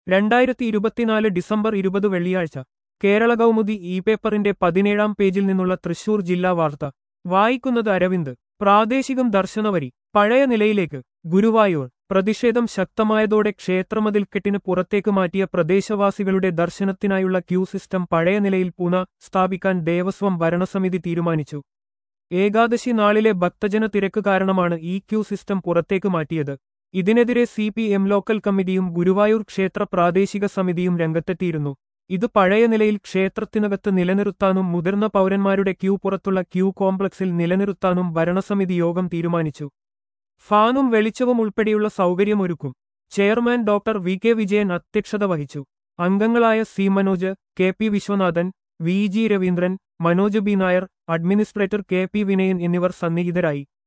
രണ്ടായിരത്തി ഇരുപത്തിനാല് ഡിസംബർ ഇരുപത് വെള്ളിയാഴ്ച കേരള കൗമുദി ഇ പേപ്പറിന്റെ പതിനേഴാം പേജിൽ നിന്നുള്ള തൃശൂർ ജില്ലാ വാർത്ത വായിക്കുന്നത് അരവിന്ദ് പ്രാദേശികം ദർശനവരി പഴയ നിലയിലേക്ക് ഗുരുവായൂർ പ്രതിഷേധം ശക്തമായതോടെ ക്ഷേത്രമതിൽക്കെട്ടിന് പുറത്തേക്ക് മാറ്റിയ പ്രദേശവാസികളുടെ ദർശനത്തിനായുള്ള ക്യൂ സിസ്റ്റം പഴയ നിലയിൽ പുനഃ സ്ഥാപിക്കാൻ ദേവസ്വം ഭരണസമിതി തീരുമാനിച്ചു ഏകാദശി നാളിലെ ഭക്തജന തിരക്ക് കാരണമാണ് ഈ ക്യൂ സിസ്റ്റം പുറത്തേക്ക് മാറ്റിയത് ഇതിനെതിരെ സി പി എം ലോക്കൽ കമ്മിറ്റിയും ഗുരുവായൂർ ക്ഷേത്ര പ്രാദേശിക സമിതിയും രംഗത്തെത്തിയിരുന്നു ഇത് പഴയ നിലയിൽ ക്ഷേത്രത്തിനകത്ത് നിലനിർത്താനും മുതിർന്ന പൗരന്മാരുടെ ക്യൂ പുറത്തുള്ള ക്യൂ കോംപ്ലക്സിൽ നിലനിർത്താനും ഭരണസമിതി യോഗം തീരുമാനിച്ചു ഫാനും വെളിച്ചവും ഉൾപ്പെടെയുള്ള സൗകര്യമൊരുക്കും chairman doctor V K Vijayan അധ്യക്ഷത വഹിച്ചു അംഗങ്ങളായ C Manoj K P Viswanathan V G Raveendran Manoj B Nair administrator K P Vinayan എന്നിവർ സന്നിഹിതരായി